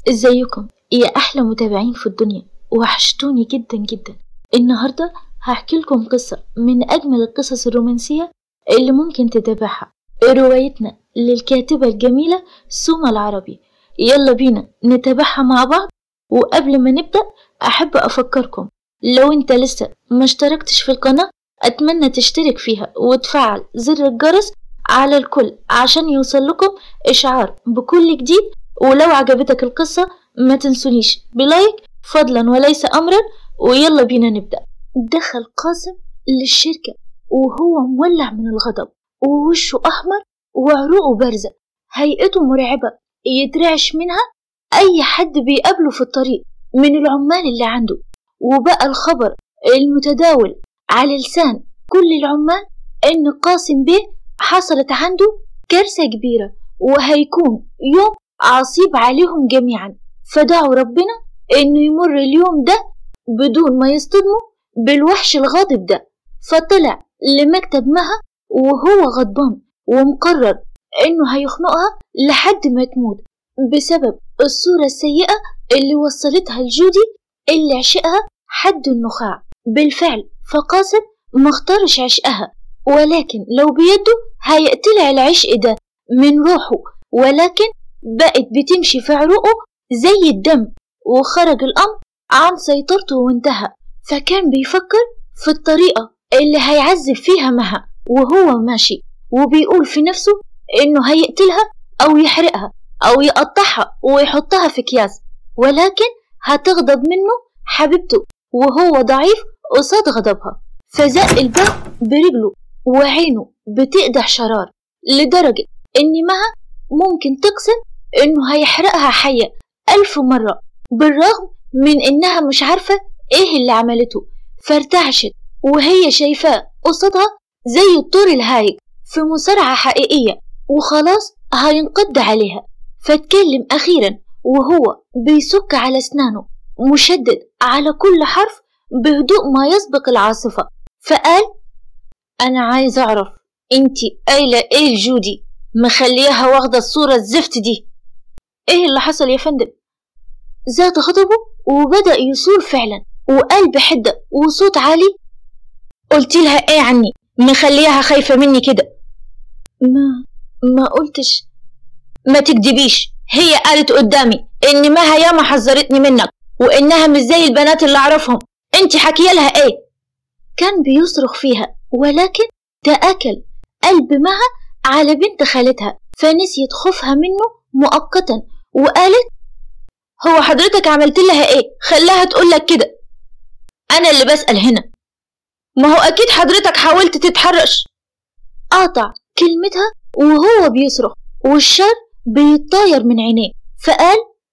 ازيكم يا احلى متابعين في الدنيا وحشتوني جدا جدا النهارده هحكي لكم قصه من اجمل القصص الرومانسيه اللي ممكن تتابعها روايتنا للكاتبه الجميله سوما العربي يلا بينا نتابعها مع بعض وقبل ما نبدا احب افكركم لو انت لسه ما اشتركتش في القناه اتمنى تشترك فيها وتفعل زر الجرس على الكل عشان يوصل لكم اشعار بكل جديد ولو عجبتك القصة ما تنسونيش بلايك فضلا وليس أمرا ويلا بينا نبدأ دخل قاسم للشركة وهو مولع من الغضب ووشه أحمر وعروقه بارزة هيئته مرعبة يترعش منها أي حد بيقابله في الطريق من العمال اللي عنده وبقى الخبر المتداول على لسان كل العمال إن قاسم بيه حصلت عنده كارثة كبيرة وهيكون يوم عصيب عليهم جميعا فدعوا ربنا إنه يمر اليوم ده بدون ما يصطدموا بالوحش الغاضب ده فطلع لمكتب مها وهو غضبان ومقرر إنه هيخنقها لحد ما تموت بسبب الصورة السيئة اللي وصلتها لجودي اللي عشقها حد النخاع بالفعل فقاسم ما اختارش عشقها ولكن لو بيده هيقتلع العشق ده من روحه ولكن بقت بتمشي في عروقه زي الدم وخرج الأمر عن سيطرته وانتهى فكان بيفكر في الطريقة اللي هيعذب فيها مها وهو ماشي وبيقول في نفسه إنه هيقتلها أو يحرقها أو يقطعها ويحطها في أكياس ولكن هتغضب منه حبيبته وهو ضعيف قصاد غضبها فزق الباب برجله وعينه بتقدح شرار لدرجة إن مها ممكن تقسم إنه هيحرقها حية ألف مرة بالرغم من إنها مش عارفة إيه اللي عملته فارتعشت وهي شايفاه قصادها زي الطور الهايج في مصارعة حقيقية وخلاص هينقض عليها فاتكلم أخيرا وهو بيسك على أسنانه مشدد على كل حرف بهدوء ما يسبق العاصفة فقال أنا عايز أعرف أنتي قايلة إيه لجودي مخليها واخدة الصورة الزفت دي إيه اللي حصل يا فندم زاد غضبه وبدأ يصول فعلا وقال بحدة وصوت عالي قلت لها إيه عني مخليها خايفة مني كده ما ما قلتش ما تكدبيش هي قالت قدامي إن مها ياما حذرتني منك وإنها مش زي البنات اللي أعرفهم أنت حكي لها إيه كان بيصرخ فيها ولكن تأكل قلب مها على بنت خالتها فنسيت خوفها منه مؤقتا وقالت هو حضرتك عملت لها ايه خلاها تقول لك كده انا اللي بسأل هنا ما هو اكيد حضرتك حاولت تتحرش قاطع كلمتها وهو بيصرخ والشر بيتطاير من عينيه فقال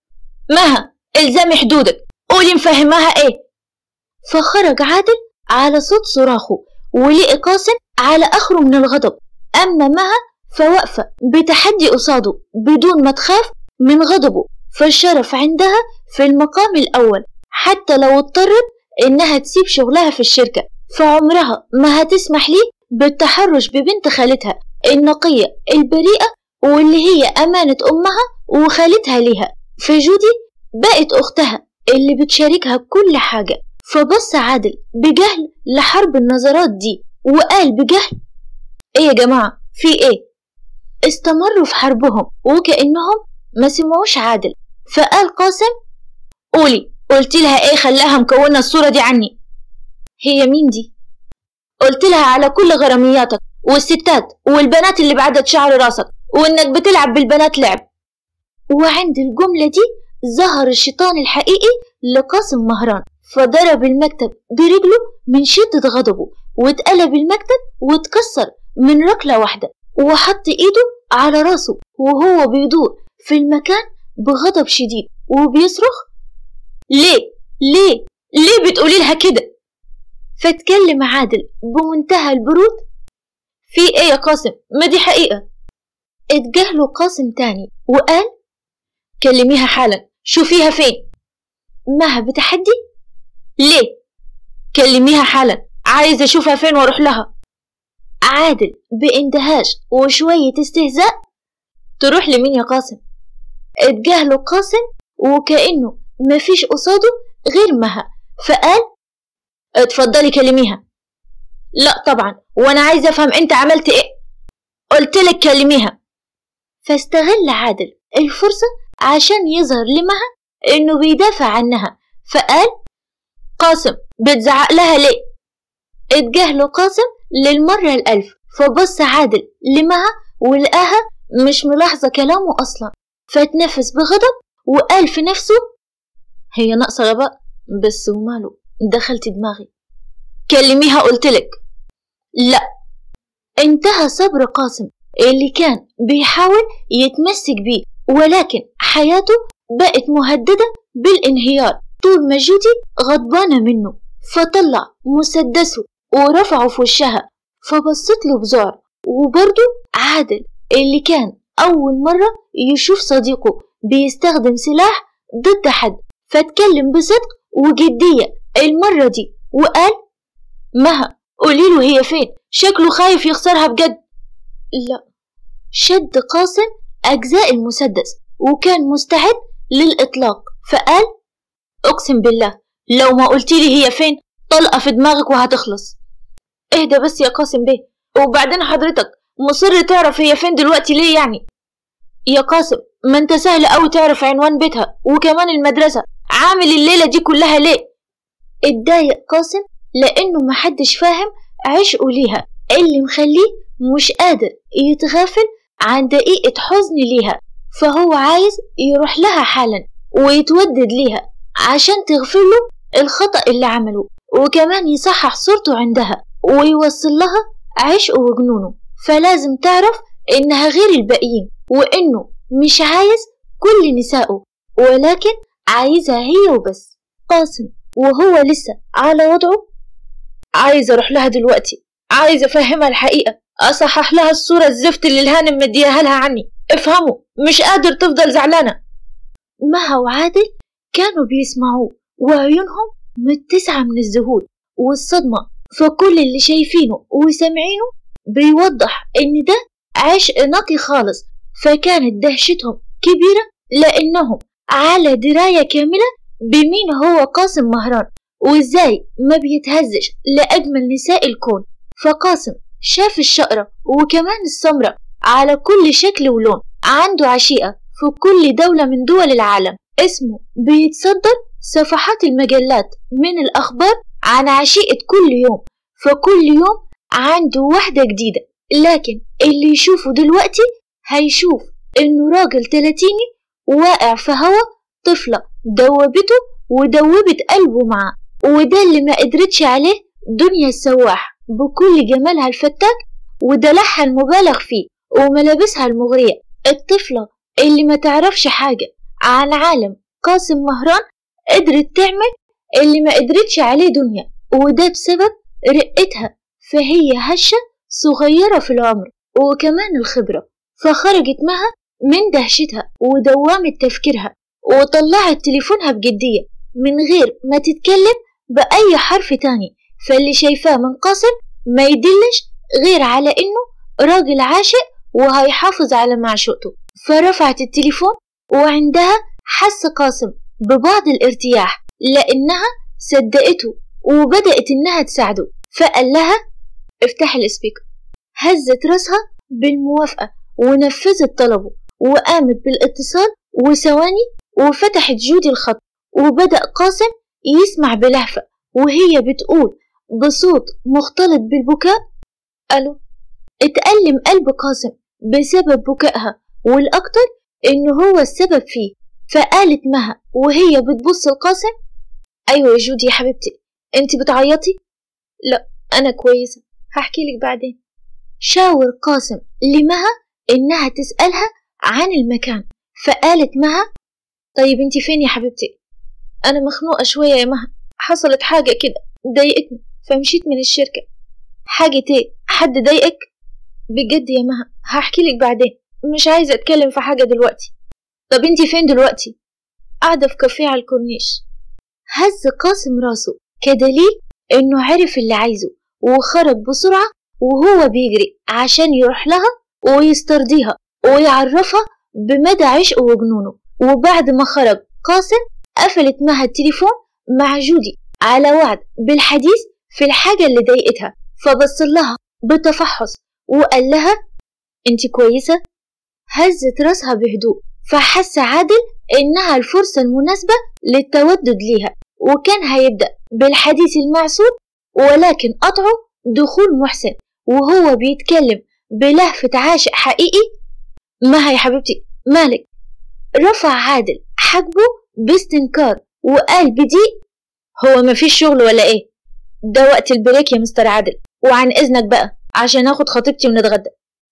مها الزمي حدودك قولي مفهماها ايه فخرج عادل على صوت صراخه ولقي قاسم على اخره من الغضب اما مها فواقفه بتحدي قصاده بدون ما تخاف من غضبه فالشرف عندها في المقام الأول حتى لو اضطرت إنها تسيب شغلها في الشركة فعمرها ما هتسمح ليه بالتحرش ببنت خالتها النقية البريئة واللي هي أمانة أمها وخالتها ليها فجودي بقت أختها اللي بتشاركها كل حاجة فبص عادل بجهل لحرب النظرات دي وقال بجهل ايه يا جماعة في ايه استمروا في حربهم وكأنهم ما سمعوش عادل فقال قاسم قولي قلت لها ايه خلاها مكونة الصورة دي عني هي مين دي قلت لها على كل غرامياتك والستات والبنات اللي بعدت شعر راسك وانك بتلعب بالبنات لعب وعند الجملة دي ظهر الشيطان الحقيقي لقاسم مهران فضرب المكتب برجله من شدة غضبه واتقلب المكتب واتكسر من ركلة واحدة وحط ايده على راسه وهو بيدور في المكان بغضب شديد وبيصرخ ليه ليه ليه بتقولي لها كده فاتكلم عادل بمنتهى البرود في ايه يا قاسم ما دي حقيقة اتجاهله قاسم تاني وقال كلميها حالا شوفيها فين مها بتحدي ليه كلميها حالا عايز اشوفها فين واروح لها عادل باندهاش وشوية استهزاء تروح لمين يا قاسم اتجاهله قاسم وكأنه مفيش قصاده غير مها فقال اتفضلي كلميها لا طبعا وانا عايزه افهم انت عملت ايه قلت لك كلميها فاستغل عادل الفرصة عشان يظهر لمها انه بيدافع عنها فقال قاسم بتزعق لها ليه اتجاهله قاسم للمرة الألف فبص عادل لمها ولقاها مش ملاحظة كلامه أصلا فتنفس بغضب وقال في نفسه هي ناقصة غباء بس وماله دخلت دماغي كلميها قلتلك لا انتهى صبر قاسم اللي كان بيحاول يتمسك بيه ولكن حياته بقت مهددة بالانهيار طول ما جودي غضبانة منه فطلع مسدسه ورفعه في وشها فبصت له بذعر وبرضه عادل اللي كان أول مرة يشوف صديقه بيستخدم سلاح ضد حد فاتكلم بصدق وجدية المرة دي وقال مها قوليله هي فين شكله خايف يخسرها بجد لا شد قاسم أجزاء المسدس وكان مستعد للإطلاق فقال أقسم بالله لو ما قلتيلي هي فين طلقة في دماغك وهتخلص اهدى بس يا قاسم بيه وبعدين حضرتك مصر تعرف هي فين دلوقتي ليه يعني يا قاسم ما انت سهل قوي تعرف عنوان بيتها وكمان المدرسة عامل الليلة دي كلها ليه اتضايق قاسم لأنه محدش فاهم عشقه ليها اللي مخليه مش قادر يتغافل عن دقيقة حزن ليها فهو عايز يروح لها حالا ويتودد ليها عشان تغفر له الخطأ اللي عمله وكمان يصحح صورته عندها ويوصل لها عشقه وجنونه فلازم تعرف إنها غير الباقيين وإنه مش عايز كل نسائه ولكن عايزها هي وبس قاسم وهو لسه على وضعه عايز أروح لها دلوقتي عايز أفهمها الحقيقة أصحح لها الصورة الزفت اللي الهانم مديها لها عني افهموا مش قادر تفضل زعلانة مها وعادل كانوا بيسمعوه وعيونهم متسعة من الذهول والصدمة فكل اللي شايفينه وسامعينه بيوضح إن ده عشق نقي خالص فكانت دهشتهم كبيرة لأنهم على دراية كاملة بمين هو قاسم مهران وإزاي ما بيتهزش لأجمل نساء الكون فقاسم شاف الشقرة وكمان السمرة على كل شكل ولون عنده عشيقة في كل دولة من دول العالم اسمه بيتصدر صفحات المجلات من الأخبار عن عشيقة كل يوم فكل يوم عنده واحدة جديدة لكن اللي يشوفه دلوقتي هيشوف إنه راجل تلاتيني واقع في هوا طفلة دوبته ودوبت قلبه معاه وده اللي ما قدرتش عليه دنيا السواح بكل جمالها الفتاك ودلعها المبالغ فيه وملابسها المغرية الطفلة اللي ما تعرفش حاجة عن عالم قاسم مهران قدرت تعمل اللي ما قدرتش عليه دنيا وده بسبب رقتها فهي هشة صغيرة في العمر وكمان الخبرة فخرجت معها من دهشتها ودوامة تفكيرها وطلعت تليفونها بجدية من غير ما تتكلم بأي حرف تاني فاللي شايفاه من قاسم ما يدلش غير على إنه راجل عاشق وهيحافظ على معشوقته فرفعت التليفون وعندها حس قاسم ببعض الارتياح لأنها صدقته وبدأت إنها تساعده فقال لها افتح السبيكر هزت راسها بالموافقة ونفذت طلبه وقامت بالاتصال وثواني وفتحت جودي الخط وبدأ قاسم يسمع بلهفة وهي بتقول بصوت مختلط بالبكاء ألو اتألم قلب قاسم بسبب بكائها والأكتر إنه هو السبب فيه فقالت مها وهي بتبص لقاسم أيوة يا جودي يا حبيبتي أنت بتعيطي؟ لا أنا كويسة هحكيلك بعدين شاور قاسم لمها إنها تسألها عن المكان فقالت مها طيب أنت فين يا حبيبتي؟ أنا مخنوقة شوية يا مها حصلت حاجة كده ضايقتني فمشيت من الشركة حاجة ايه؟ حد ضايقك؟ بجد يا مها هحكيلك بعدين مش عايزة أتكلم في حاجة دلوقتي طب انتي فين دلوقتي؟ قاعدة في كافيه على الكورنيش هز قاسم راسه كدليل إنه عرف اللي عايزه وخرج بسرعة وهو بيجري عشان يروح لها ويسترضيها ويعرفها بمدى عشقه وجنونه وبعد ما خرج قاسم قفلت معها التليفون مع جودي على وعد بالحديث في الحاجة اللي ضايقتها فبص لها بتفحص وقال لها انت كويسة؟ هزت راسها بهدوء فحس عادل إنها الفرصة المناسبة للتودد ليها وكان هيبدأ بالحديث المعسول ولكن قطعه دخول محسن وهو بيتكلم بلهفة عاشق حقيقي ما يا حبيبتي مالك رفع عادل حجبه باستنكار وقال بضيق هو مفيش شغل ولا ايه ده وقت البريك يا مستر عادل وعن اذنك بقى عشان اخد خطيبتي ونتغدى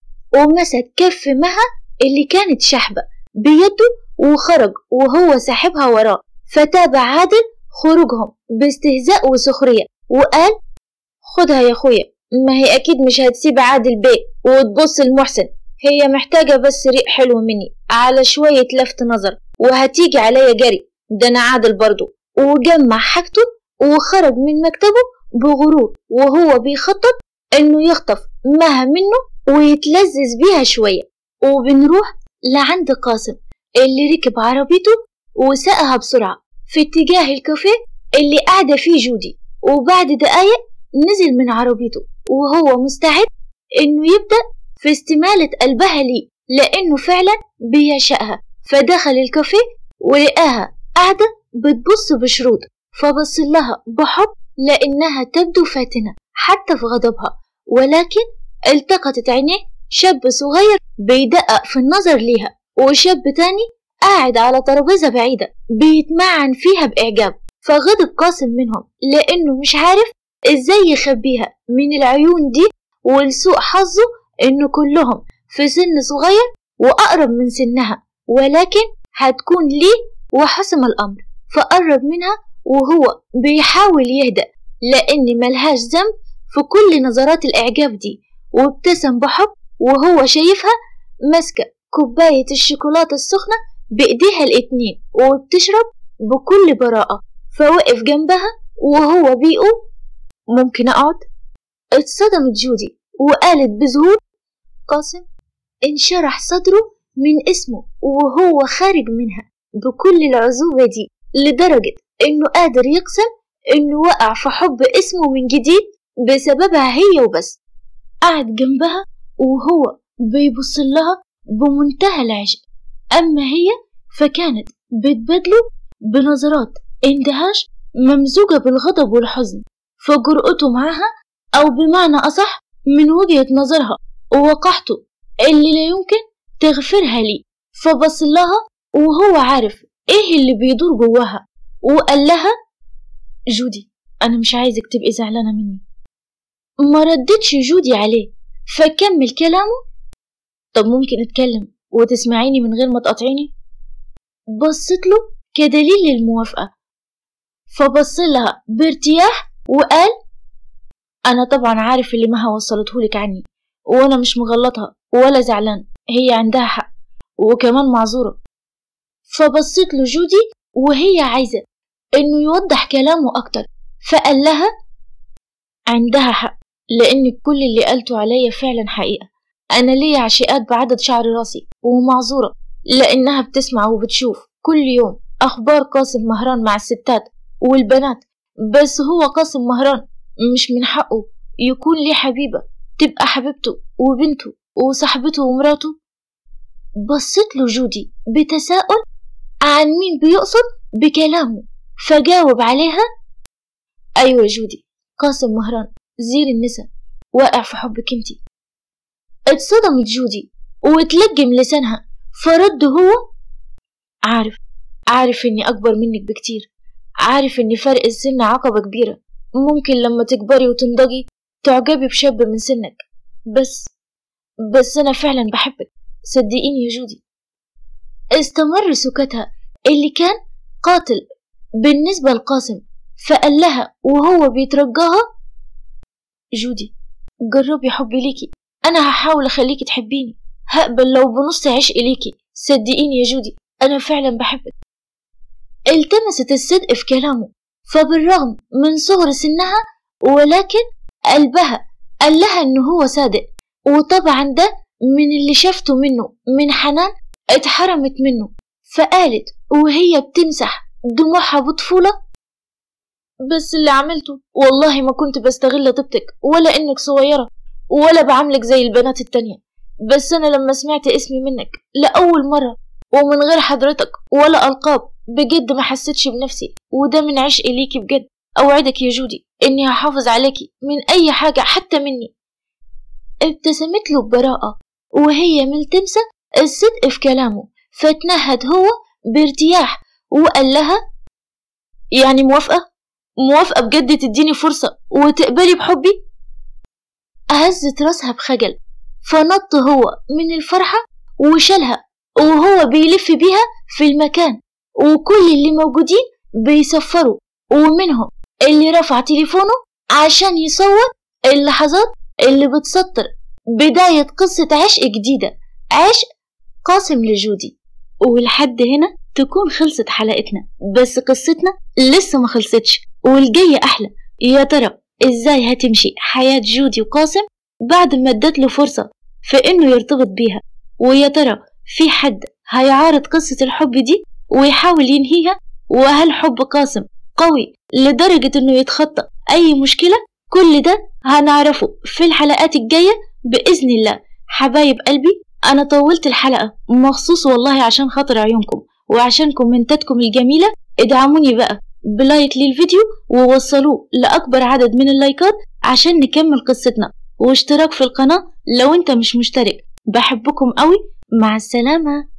ومسك كف مها اللي كانت شحبة بيده وخرج وهو ساحبها وراه فتابع عادل خروجهم باستهزاء وسخرية وقال خدها يا اخويا ما هي اكيد مش هتسيب عادل بيه وتبص لمحسن هي محتاجة بس ريق حلو مني على شوية لفت نظر وهتيجي عليا جري ده انا عادل برضو وجمع حاجته وخرج من مكتبه بغرور وهو بيخطط انه يخطف مها منه ويتلذذ بيها شوية وبنروح لعند قاسم اللي ركب عربيته وساقها بسرعة في اتجاه الكافيه اللي قاعدة فيه جودي وبعد دقايق نزل من عربيته وهو مستعد إنه يبدأ في استمالة قلبها ليه لأنه فعلا بيعشقها فدخل الكافيه ولقاها قاعدة بتبص بشروط فبص لها بحب لأنها تبدو فاتنة حتى في غضبها ولكن التقطت عينيه شاب صغير بيدقق في النظر ليها وشاب تاني قاعد على ترابيزة بعيدة بيتمعن فيها بإعجاب فغضب قاسم منهم لأنه مش عارف إزاي يخبيها من العيون دي ولسوء حظه إنه كلهم في سن صغير وأقرب من سنها ولكن هتكون ليه وحسم الأمر فقرب منها وهو بيحاول يهدأ لأن ملهاش ذنب في كل نظرات الإعجاب دي وابتسم بحب وهو شايفها ماسكة كوباية الشوكولاتة السخنة بإيديها الاتنين وبتشرب بكل براءة فوقف جنبها وهو بيقول ممكن أقعد؟ اتصدمت جودي وقالت بذهول قاسم انشرح صدره من اسمه وهو خارج منها بكل العزوبة دي لدرجة إنه قادر يقسم إنه وقع في حب اسمه من جديد بسببها هي وبس قعد جنبها وهو بيبص لها بمنتهى العشق أما هي فكانت بتبادله بنظرات اندهاش ممزوجة بالغضب والحزن فجرأته معها أو بمعنى أصح من وجهة نظرها ووقحته اللي لا يمكن تغفرها لي فبص لها وهو عارف ايه اللي بيدور جواها وقال لها جودي أنا مش عايزك تبقي زعلانة مني ما ردتش جودي عليه فكمل كلامه طب ممكن اتكلم وتسمعيني من غير ما تقاطعيني بصت له كدليل للموافقة فبص لها بارتياح وقال أنا طبعا عارف اللي مها وصلتهولك عني وأنا مش مغلطها ولا زعلان هي عندها حق وكمان معذورة فبصت له جودي وهي عايزة إنه يوضح كلامه أكتر فقال لها عندها حق لأن كل اللي قالته عليا فعلا حقيقة أنا ليا عشقات بعدد شعر راسي ومعذورة لأنها بتسمع وبتشوف كل يوم أخبار قاسم مهران مع الستات والبنات بس هو قاسم مهران مش من حقه يكون ليه حبيبة تبقى حبيبته وبنته وصاحبته ومراته بصت له جودي بتساؤل عن مين بيقصد بكلامه فجاوب عليها أيوة جودي قاسم مهران زير النساء واقع في حبك انتي اتصدمت جودي وتلجم لسانها فرد هو عارف عارف اني اكبر منك بكتير عارف ان فرق السن عقبة كبيرة ممكن لما تكبري وتنضجي تعجبي بشاب من سنك بس بس انا فعلا بحبك صدقيني يا جودي استمر سكتها اللي كان قاتل بالنسبة لقاسم فقال لها وهو بيترجاها جودي جربي حبي ليكي أنا هحاول أخليكي تحبيني هقبل لو بنص عشق ليكي صدقيني يا جودي أنا فعلا بحبك التمست الصدق في كلامه فبالرغم من صغر سنها ولكن قلبها قال لها إنه هو صادق وطبعا ده من اللي شافته منه من حنان اتحرمت منه فقالت وهي بتمسح دموعها بطفولة بس اللي عملته والله ما كنت بستغل طيبتك ولا إنك صغيرة ولا بعملك زي البنات التانية بس أنا لما سمعت اسمي منك لأول مرة ومن غير حضرتك ولا ألقاب بجد ما حسيتش بنفسي وده من عشقي ليكي بجد أوعدك يا جودي إني هحافظ عليكي من أي حاجة حتى مني ابتسمت له ببراءة وهي ملتمسة الصدق في كلامه فتنهد هو بارتياح وقال لها يعني موافقة؟ موافقة بجد تديني فرصة وتقبلي بحبي؟ هزت راسها بخجل فنط هو من الفرحة وشالها وهو بيلف بيها في المكان وكل اللي موجودين بيصفروا ومنهم اللي رفع تليفونه عشان يصور اللحظات اللي بتسطر بداية قصة عشق جديدة عشق قاسم لجودي ولحد هنا تكون خلصت حلقتنا بس قصتنا لسه ما خلصتش والجاية أحلى يا ترى إزاي هتمشي حياة جودي وقاسم بعد ما ادت له فرصة في إنه يرتبط بيها ويا ترى في حد هيعارض قصة الحب دي ويحاول ينهيها وهل حب قاسم قوي لدرجة إنه يتخطى أي مشكلة كل ده هنعرفه في الحلقات الجاية بإذن الله حبايب قلبي أنا طولت الحلقة مخصوص والله عشان خاطر عيونكم وعشان كومنتاتكم الجميلة ادعموني بقى بلايك للفيديو ووصلوه لأكبر عدد من اللايكات عشان نكمل قصتنا واشتراك في القناة لو انت مش مشترك بحبكم قوي مع السلامة